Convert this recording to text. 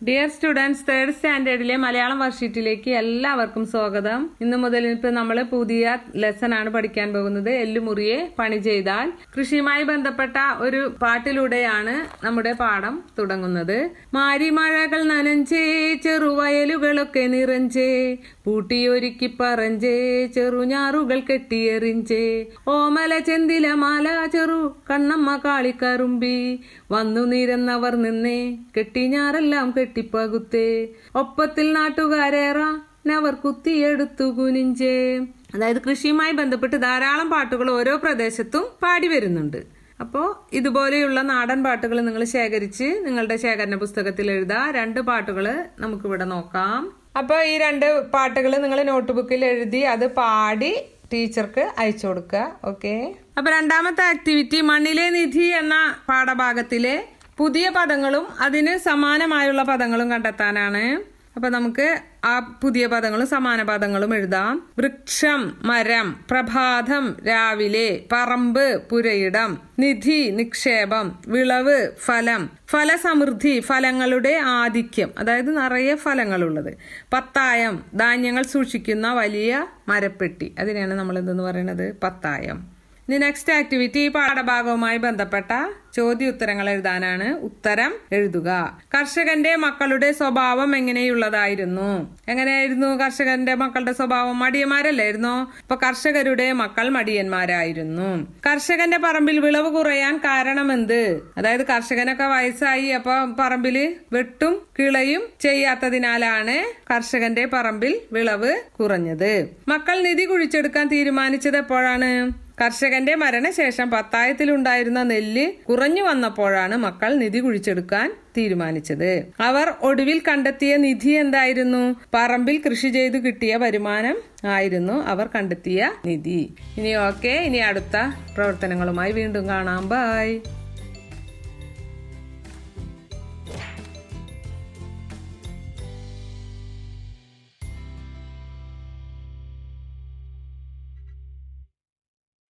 dear students third സ്റ്റാൻഡേർഡിലെ മലയാളം വർക്ക്ഷീറ്റിലേക്ക് എല്ലാവർക്കും സ്വാഗതം ഇന്നു മുതൽ ഇപ്പൊ നമ്മൾ പുതിയ ലെസൺ ആണ് പഠിക്കാൻ പോകുന്നത് എല്ലുമുറിയെ പണി ചെയ്താൽ കൃഷിയുമായി ബന്ധപ്പെട്ട ഒരു പാട്ടിലൂടെയാണ് നമ്മുടെ പാഠം തുടങ്ങുന്നത് മാരിമഴകൾ നനഞ്ചേ ചെറുവയലുകളൊക്കെ നിറഞ്ചേ പൂട്ടിയൊരുക്കി പറഞ്ചേ ചെറുഞാറുകൾ കെട്ടിയെറിഞ്ചേ ഓമല ചെന്തില മാല ചെറു കണ്ണമ്മ കാളിക്കറുമ്പി വന്നു നിരന്നവർ നിന്നേ കെട്ടിഞ്ഞാറെല്ലാം കെട്ടിപ്പകുത്തേ ഒപ്പത്തിൽ നാട്ടുകാരേറാ നവർ കുത്തിയെടുത്തു കുനിഞ്ചേ അതായത് കൃഷിയുമായി ബന്ധപ്പെട്ട് ധാരാളം പാട്ടുകൾ ഓരോ പ്രദേശത്തും പാടി വരുന്നുണ്ട് അപ്പോൾ ഇതുപോലെയുള്ള നാടൻ പാട്ടുകൾ നിങ്ങൾ ശേഖരിച്ച് നിങ്ങളുടെ ശേഖരണ പുസ്തകത്തിൽ എഴുതാ രണ്ട് പാട്ടുകൾ നമുക്കിവിടെ നോക്കാം അപ്പോൾ ഈ രണ്ട് പാട്ടുകൾ നിങ്ങൾ നോട്ട്ബുക്കിൽ എഴുതി അത് പാടി ടീച്ചർക്ക് അയച്ചു കൊടുക്കുക ഓക്കെ അപ്പൊ രണ്ടാമത്തെ ആക്ടിവിറ്റി മണ്ണിലെ നിധി എന്ന പാഠഭാഗത്തിലെ പുതിയ പദങ്ങളും അതിന് സമാനമായുള്ള പദങ്ങളും കണ്ടെത്താനാണ് അപ്പൊ നമുക്ക് ആ പുതിയ പദങ്ങളും സമാന പദങ്ങളും എഴുതാം വൃക്ഷം മരം പ്രഭാതം രാവിലെ പറമ്പ് പുരയിടം നിധി നിക്ഷേപം വിളവ് ഫലം ഫലസമൃദ്ധി ഫലങ്ങളുടെ ആധിക്യം അതായത് നിറയെ ഫലങ്ങളുള്ളത് പത്തായം ധാന്യങ്ങൾ സൂക്ഷിക്കുന്ന വലിയ മരപ്പെട്ടി അതിനെയാണ് നമ്മൾ എന്തെന്ന് പറയുന്നത് പത്തായം ഇനി നെക്സ്റ്റ് ആക്ടിവിറ്റി ഈ പാഠഭാഗവുമായി ബന്ധപ്പെട്ട ചോദ്യോത്തരങ്ങൾ എഴുതാനാണ് ഉത്തരം എഴുതുക കർഷകന്റെ മക്കളുടെ സ്വഭാവം എങ്ങനെയുള്ളതായിരുന്നു എങ്ങനെയായിരുന്നു കർഷകന്റെ മക്കളുടെ സ്വഭാവം മടിയന്മാരല്ലായിരുന്നോ അപ്പൊ കർഷകരുടെ മക്കൾ മടിയന്മാരായിരുന്നു കർഷകന്റെ പറമ്പിൽ വിളവ് കുറയാൻ കാരണമെന്ത് അതായത് കർഷകനൊക്കെ വയസ്സായി അപ്പൊ പറമ്പില് വെട്ടും കിളയും ചെയ്യാത്തതിനാലാണ് കർഷകന്റെ പറമ്പിൽ വിളവ് കുറഞ്ഞത് മക്കൾ നിധി കുഴിച്ചെടുക്കാൻ തീരുമാനിച്ചത് എപ്പോഴാണ് കർഷകന്റെ മരണശേഷം പത്തായത്തിലുണ്ടായിരുന്ന നെല്ല് കുറഞ്ഞു വന്നപ്പോഴാണ് മക്കൾ നിധി കുഴിച്ചെടുക്കാൻ തീരുമാനിച്ചത് അവർ ഒടുവിൽ കണ്ടെത്തിയ നിധി എന്തായിരുന്നു പറമ്പിൽ കൃഷി ചെയ്തു കിട്ടിയ വരുമാനം ആയിരുന്നു അവർ കണ്ടെത്തിയ നിധി ഇനി ഓക്കെ ഇനി അടുത്ത പ്രവർത്തനങ്ങളുമായി വീണ്ടും കാണാം ബൈ